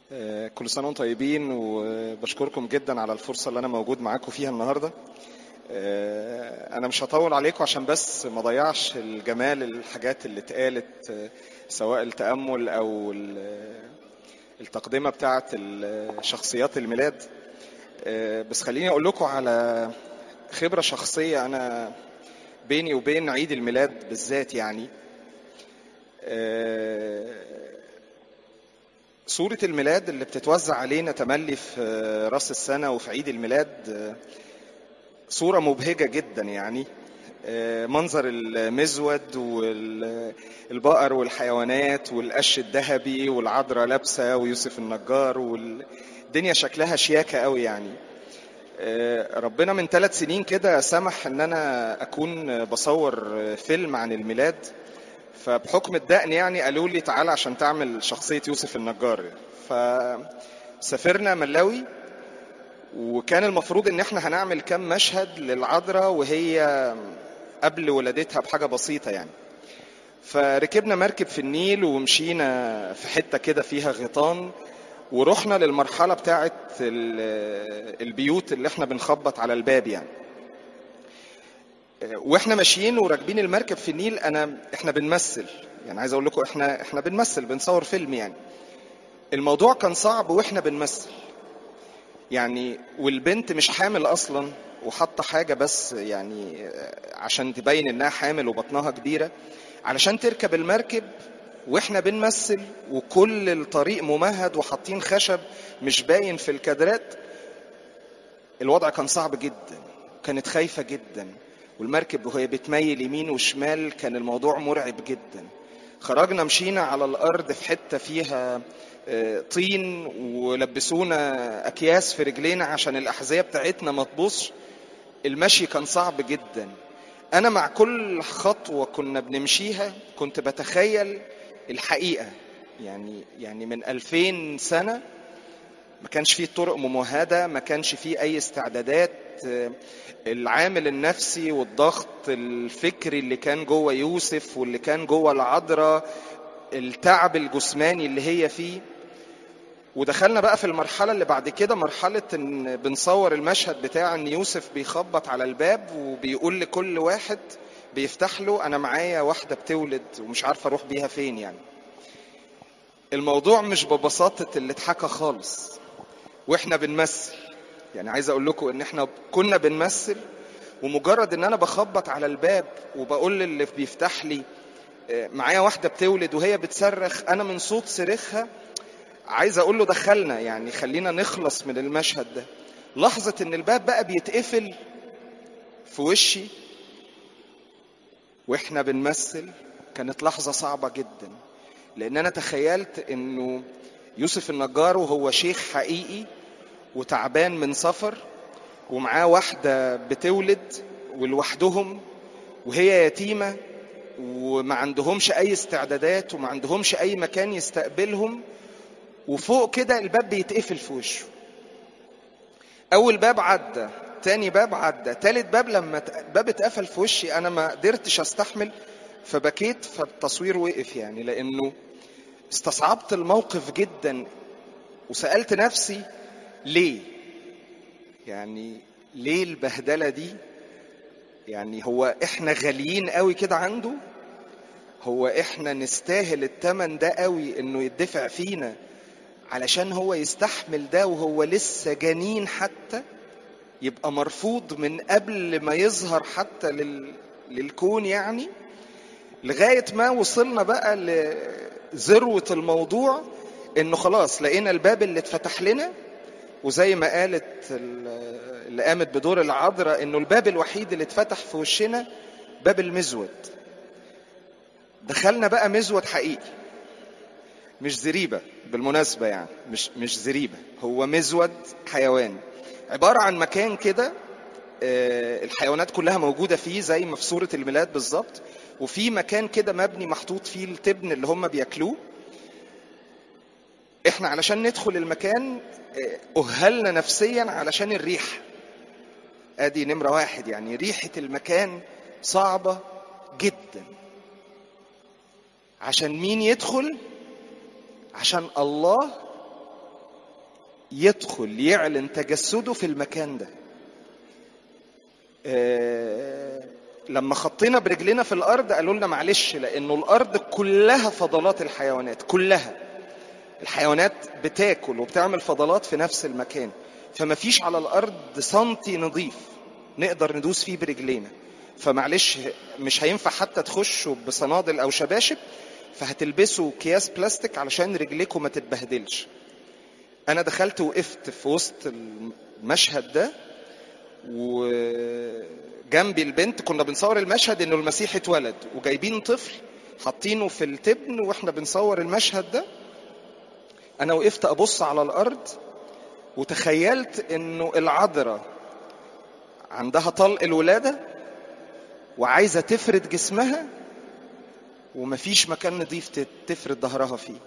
آه، كل سنة وانتم طيبين وبشكركم جدا على الفرصة اللي أنا موجود معاكم فيها النهاردة آه، أنا مش هطول عليكم عشان بس ما ضيعش الجمال الحاجات اللي اتقالت آه، سواء التأمل أو ال- التقدمة بتاعة ال- شخصيات الميلاد آه، بس خليني أقول لكم على خبرة شخصية أنا بيني وبين عيد الميلاد بالذات يعني آه، صورة الميلاد اللي بتتوزع علينا تملي في راس السنة وفي عيد الميلاد آه، صورة مبهجة جدا يعني آه، منظر المزود والبقر والحيوانات والقش الذهبي والعذراء لابسة ويوسف النجار والدنيا شكلها شياكة قوي يعني آه، ربنا من ثلاث سنين كده سمح ان انا اكون بصور فيلم عن الميلاد فبحكم الدقن يعني قالوا لي تعالى عشان تعمل شخصية يوسف النجار فسافرنا ملاوي وكان المفروض ان احنا هنعمل كام مشهد للعذراء وهي قبل ولادتها بحاجة بسيطة يعني فركبنا مركب في النيل ومشينا في حتة كده فيها غيطان ورحنا للمرحلة بتاعت ال- البيوت اللي احنا بنخبط على الباب يعني واحنا ماشيين وراكبين المركب في النيل انا احنا بنمثل يعني عايز اقول لكم احنا احنا بنمثل بنصور فيلم يعني الموضوع كان صعب واحنا بنمثل يعني والبنت مش حامل اصلا وحاطه حاجه بس يعني عشان تبين انها حامل وبطنها كبيره علشان تركب المركب واحنا بنمثل وكل الطريق ممهد وحاطين خشب مش باين في الكادرات الوضع كان صعب جدا كانت خايفة جدا والمركب وهي بتميل يمين وشمال كان الموضوع مرعب جدا خرجنا مشينا على الأرض في حتة فيها آه، طين ولبسونا أكياس في رجلينا عشان الأحذية بتاعتنا ما تبصش المشي كان صعب جدا أنا مع كل خطوة كنا بنمشيها كنت بتخيل الحقيقة يعني يعني من 2000 سنة ما كانش فيه طرق ممهدة ما كانش فيه أي استعدادات آه، العامل النفسي والضغط الفكري اللي كان جوه يوسف واللي كان جوه العذراء التعب الجسماني اللي هي فيه ودخلنا بقى في المرحلة اللي بعد كده مرحلة ان بنصور المشهد بتاع ان يوسف بيخبط على الباب وبيقول لكل واحد بيفتح له انا معايا واحدة بتولد ومش عارفة اروح بيها فين يعني الموضوع مش ببساطة اللي اتحكى خالص واحنا بنمثل يعني عايز اقول لكم ان احنا كنا بنمثل ومجرد ان انا بخبط على الباب وبقول للي بيفتح لي آه، معايا واحدة بتولد وهي بتصرخ انا من صوت صريخها عايز اقول له دخلنا يعني خلينا نخلص من المشهد ده لحظة ان الباب بقى بيتقفل في وشي واحنا بنمثل كانت لحظة صعبة جدا لان انا تخيلت انه يوسف النجار وهو شيخ حقيقي وتعبان من سفر ومعاه واحدة بتولد ولوحدهم وهي يتيمة وما عندهمش أي استعدادات وما عندهمش أي مكان يستقبلهم وفوق كده الباب بيتقفل في وشه أول باب عدى تاني باب عدى تالت باب لما ت- الباب اتقفل في وشي أنا ما قدرتش أستحمل فبكيت فالتصوير وقف يعني لأنه استصعبت الموقف جدا وسألت نفسي ليه يعني ليه البهدلة دي يعني هو احنا غاليين قوي كده عنده هو احنا نستاهل التمن ده قوي انه يدفع فينا علشان هو يستحمل ده وهو لسه جنين حتى يبقى مرفوض من قبل ما يظهر حتى لل... للكون يعني لغاية ما وصلنا بقى لذروة الموضوع انه خلاص لقينا الباب اللي اتفتح لنا وزي ما قالت ال- اللي قامت بدور العذراء انه الباب الوحيد اللي اتفتح في وشنا باب المزود دخلنا بقى مزود حقيقي مش زريبة بالمناسبة يعني مش مش زريبة هو مزود حيوان عبارة عن مكان كده آه، الحيوانات كلها موجودة فيه زي ما في صورة الميلاد بالظبط وفي مكان كده مبني محطوط فيه التبن اللي هم بياكلوه احنا علشان ندخل المكان آه، أهلنا نفسيا علشان الريح ادي نمرة واحد يعني ريحة المكان صعبة جدا عشان مين يدخل عشان الله يدخل يعلن تجسده في المكان ده آه، لما خطينا برجلنا في الارض قالوا لنا معلش لانه الارض كلها فضلات الحيوانات كلها الحيوانات بتاكل وبتعمل فضلات في نفس المكان فما فيش على الارض سنتي نظيف نقدر ندوس فيه برجلينا فمعلش مش هينفع حتى تخشوا بصنادل او شباشب فهتلبسوا اكياس بلاستيك علشان رجليكم ما تتبهدلش انا دخلت وقفت في وسط المشهد ده وجنبي البنت كنا بنصور المشهد انه المسيح اتولد وجايبين طفل حاطينه في التبن واحنا بنصور المشهد ده انا وقفت ابص على الارض وتخيلت انه العذراء عندها طلق الولاده وعايزه تفرد جسمها ومفيش مكان نظيف تفرد ظهرها فيه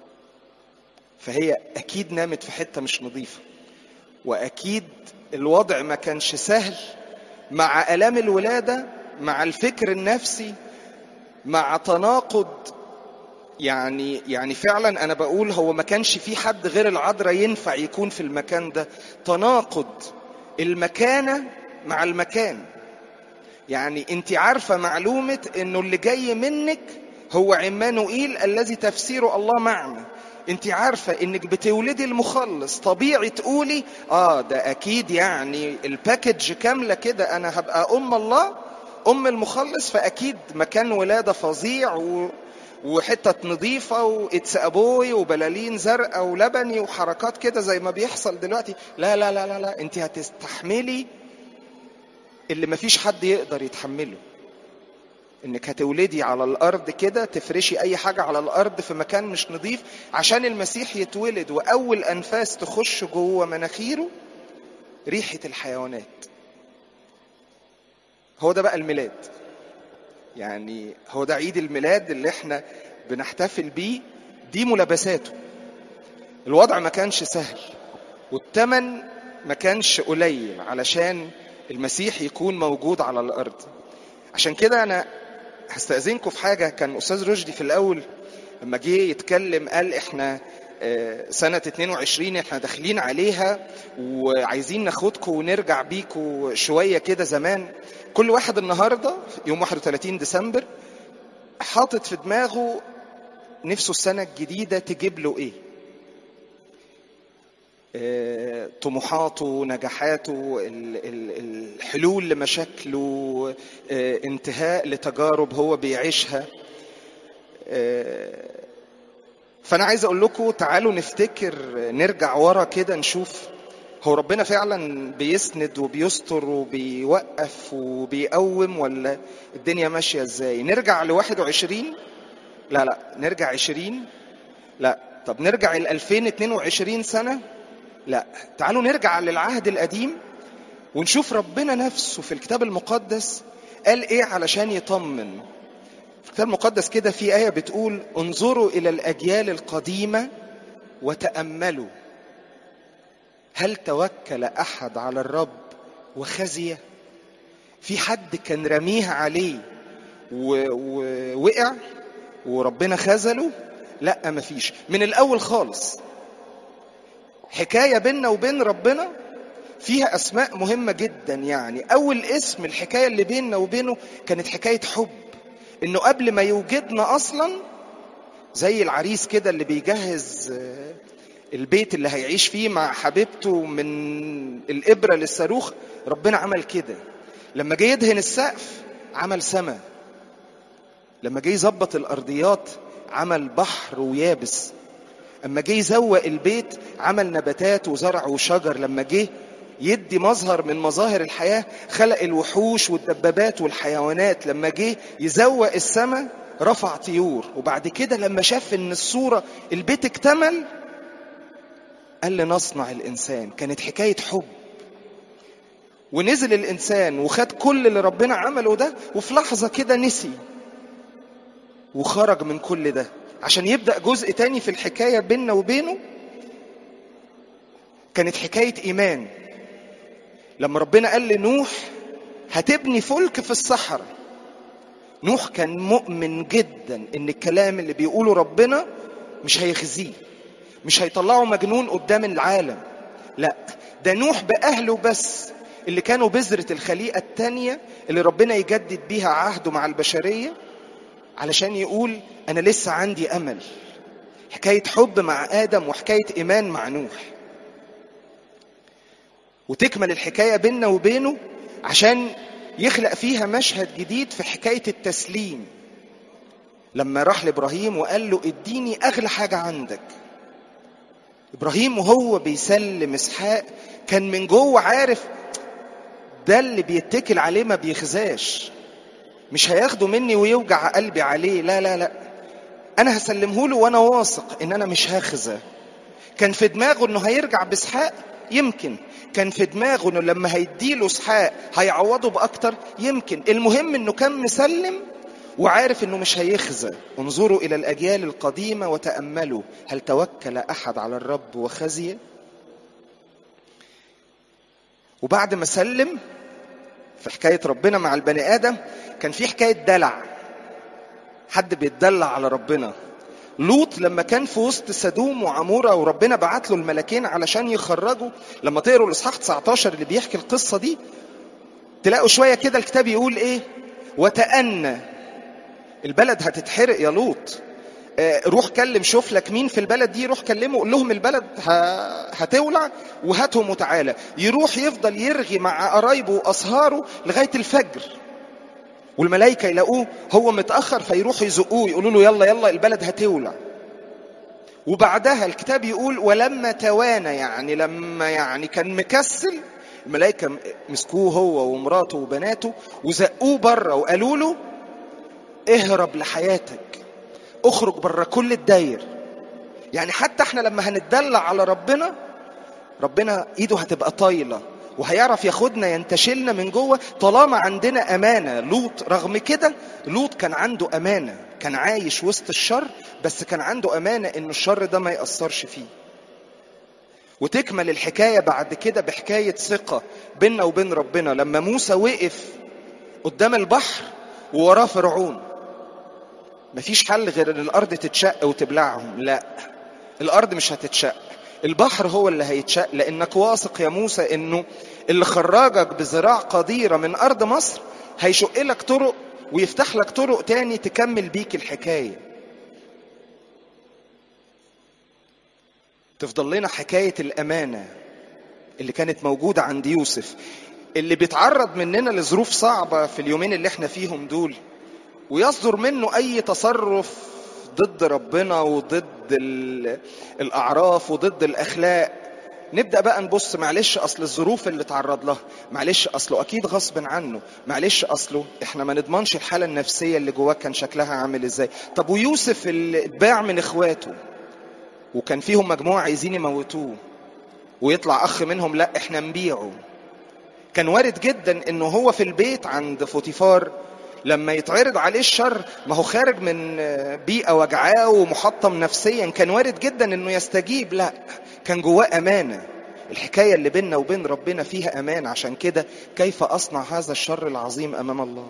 فهي اكيد نامت في حته مش نظيفه واكيد الوضع ما كانش سهل مع الام الولاده مع الفكر النفسي مع تناقض يعني يعني فعلا انا بقول هو ما كانش في حد غير العذراء ينفع يكون في المكان ده تناقض المكانه مع المكان يعني انت عارفه معلومه انه اللي جاي منك هو عمانوئيل الذي تفسيره الله معنا انت عارفة انك بتولدي المخلص طبيعي تقولي اه ده اكيد يعني الباكج كاملة كده انا هبقى ام الله ام المخلص فاكيد مكان ولادة فظيع و... وحتة نظيفة واتس ابوي وبلالين زرقاء ولبني وحركات كده زي ما بيحصل دلوقتي لا لا لا لا لا انت هتستحملي اللي مفيش حد يقدر يتحمله انك هتولدي على الارض كده تفرشي اي حاجه على الارض في مكان مش نظيف عشان المسيح يتولد واول انفاس تخش جوه مناخيره ريحه الحيوانات هو ده بقى الميلاد يعني هو ده عيد الميلاد اللي احنا بنحتفل بيه دي ملابساته الوضع ما كانش سهل والثمن ما كانش قليل علشان المسيح يكون موجود على الارض عشان كده انا هستأذنكم في حاجة كان أستاذ رشدي في الأول لما جه يتكلم قال إحنا سنة 22 احنا داخلين عليها وعايزين ناخدكم ونرجع بيكم شوية كده زمان كل واحد النهاردة يوم 31 ديسمبر حاطط في دماغه نفسه السنة الجديدة تجيب له ايه طموحاته نجاحاته الحلول لمشاكله انتهاء لتجارب هو بيعيشها فانا عايز اقول لكم تعالوا نفتكر نرجع ورا كده نشوف هو ربنا فعلا بيسند وبيستر وبيوقف وبيقوم ولا الدنيا ماشيه ازاي نرجع ل 21 لا لا نرجع 20 لا طب نرجع ل 2022 سنه لا تعالوا نرجع للعهد القديم ونشوف ربنا نفسه في الكتاب المقدس قال ايه علشان يطمن في الكتاب المقدس كده في آية بتقول انظروا إلى الأجيال القديمة وتأملوا هل توكل أحد على الرب وخزي في حد كان رميها عليه ووقع وربنا خذله لا مفيش من الأول خالص حكاية بيننا وبين ربنا فيها أسماء مهمة جدا يعني أول اسم الحكاية اللي بيننا وبينه كانت حكاية حب إنه قبل ما يوجدنا أصلا زي العريس كده اللي بيجهز البيت اللي هيعيش فيه مع حبيبته من الإبرة للصاروخ ربنا عمل كده لما جه يدهن السقف عمل سماء لما جه يظبط الأرضيات عمل بحر ويابس اما جه يزوق البيت عمل نباتات وزرع وشجر لما جه يدي مظهر من مظاهر الحياة خلق الوحوش والدبابات والحيوانات لما جه يزوق السماء رفع طيور وبعد كده لما شاف ان الصورة البيت اكتمل قال لنصنع الانسان كانت حكاية حب ونزل الانسان وخد كل اللي ربنا عمله ده وفي لحظة كده نسي وخرج من كل ده عشان يبدأ جزء تاني في الحكاية بيننا وبينه كانت حكاية إيمان لما ربنا قال لنوح هتبني فلك في الصحراء نوح كان مؤمن جدا ان الكلام اللي بيقوله ربنا مش هيخزيه مش هيطلعوا مجنون قدام العالم لا ده نوح بأهله بس اللي كانوا بذرة الخليقة التانية اللي ربنا يجدد بيها عهده مع البشرية علشان يقول أنا لسه عندي أمل حكاية حب مع آدم وحكاية إيمان مع نوح وتكمل الحكاية بيننا وبينه عشان يخلق فيها مشهد جديد في حكاية التسليم لما راح لإبراهيم وقال له اديني أغلى حاجة عندك إبراهيم وهو بيسلم إسحاق كان من جوه عارف ده اللي بيتكل عليه ما بيخزاش مش هياخده مني ويوجع قلبي عليه لا لا لا انا هسلمه له وانا واثق ان انا مش هخزى كان في دماغه انه هيرجع باسحاق يمكن كان في دماغه انه لما هيديله اسحاق هيعوضه باكتر يمكن المهم انه كان مسلم وعارف انه مش هيخزى انظروا الى الاجيال القديمه وتاملوا هل توكل احد على الرب وخزي وبعد ما سلم في حكايه ربنا مع البني ادم كان في حكايه دلع حد بيتدلع على ربنا لوط لما كان في وسط سدوم وعمورة وربنا بعت له الملكين علشان يخرجوا لما تقروا الاصحاح 19 اللي بيحكي القصة دي تلاقوا شوية كده الكتاب يقول ايه وتأنى البلد هتتحرق يا لوط آه، روح كلم شوف لك مين في البلد دي روح كلمه قول لهم البلد ه- هتولع وهاتهم وتعالى يروح يفضل يرغي مع قرايبه واصهاره لغايه الفجر والملائكه يلاقوه هو متاخر فيروحوا يزقوه يقولوا له يلا يلا البلد هتولع وبعدها الكتاب يقول ولما توانى يعني لما يعني كان مكسل الملائكه مسكوه هو ومراته وبناته وزقوه بره وقالوا له اهرب لحياتك اخرج بره كل الداير يعني حتى احنا لما هنتدلع على ربنا ربنا ايده هتبقى طايله وهيعرف ياخدنا ينتشلنا من جوه طالما عندنا امانه لوط رغم كده لوط كان عنده امانه كان عايش وسط الشر بس كان عنده امانه ان الشر ده ما ياثرش فيه وتكمل الحكايه بعد كده بحكايه ثقه بيننا وبين ربنا لما موسى وقف قدام البحر ووراه فرعون مفيش حل غير ان الارض تتشق وتبلعهم لا الارض مش هتتشق البحر هو اللي هيتشق لانك واثق يا موسى انه اللي خرجك بذراع قديره من ارض مصر هيشق لك طرق ويفتح لك طرق تاني تكمل بيك الحكايه تفضل لنا حكايه الامانه اللي كانت موجوده عند يوسف اللي بيتعرض مننا لظروف صعبه في اليومين اللي احنا فيهم دول ويصدر منه اي تصرف ضد ربنا وضد ال- الاعراف وضد الاخلاق نبدا بقى نبص معلش اصل الظروف اللي اتعرض لها معلش اصله اكيد غصب عنه معلش اصله احنا ما نضمنش الحاله النفسيه اللي جواه كان شكلها عامل ازاي طب ويوسف اللي اتباع من اخواته وكان فيهم مجموعه عايزين يموتوه ويطلع اخ منهم لا احنا نبيعه كان وارد جدا انه هو في البيت عند فوتيفار لما يتعرض عليه الشر ما هو خارج من بيئة وجعاه ومحطم نفسيا كان وارد جدا انه يستجيب لا كان جواه امانة الحكاية اللي بيننا وبين ربنا فيها امان عشان كده كيف اصنع هذا الشر العظيم امام الله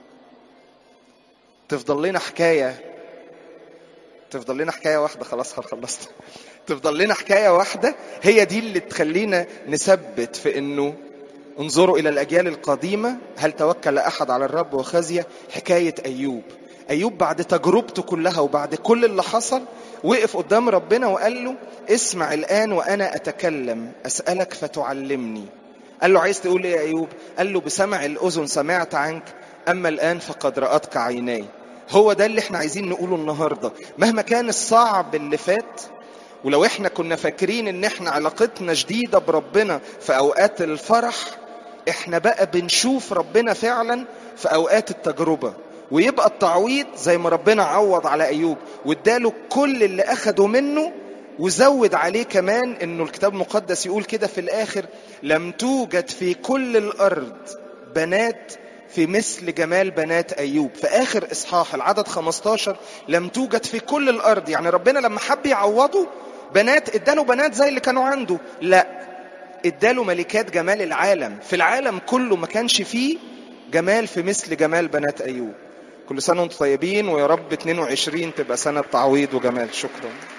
تفضل لنا حكاية تفضل لنا حكاية واحدة خلاص خلصت تفضل لنا حكاية واحدة هي دي اللي تخلينا نثبت في انه انظروا الى الاجيال القديمه هل توكل احد على الرب وخزيه حكايه ايوب ايوب بعد تجربته كلها وبعد كل اللي حصل وقف قدام ربنا وقال له اسمع الان وانا اتكلم اسالك فتعلمني قال له عايز تقول ايه يا ايوب قال له بسمع الاذن سمعت عنك اما الان فقد راتك عيناي هو ده اللي احنا عايزين نقوله النهارده مهما كان الصعب اللي فات ولو احنا كنا فاكرين ان احنا علاقتنا جديدة بربنا في اوقات الفرح احنا بقى بنشوف ربنا فعلا في اوقات التجربة ويبقى التعويض زي ما ربنا عوض على ايوب واداله كل اللي اخده منه وزود عليه كمان انه الكتاب المقدس يقول كده في الاخر لم توجد في كل الارض بنات في مثل جمال بنات ايوب في اخر اصحاح العدد 15 لم توجد في كل الارض يعني ربنا لما حب يعوضه بنات اداله بنات زي اللي كانوا عنده لا اداله ملكات جمال العالم في العالم كله ما كانش فيه جمال في مثل جمال بنات ايوب كل سنه وانتم طيبين ويا رب 22 تبقى سنه تعويض وجمال شكرا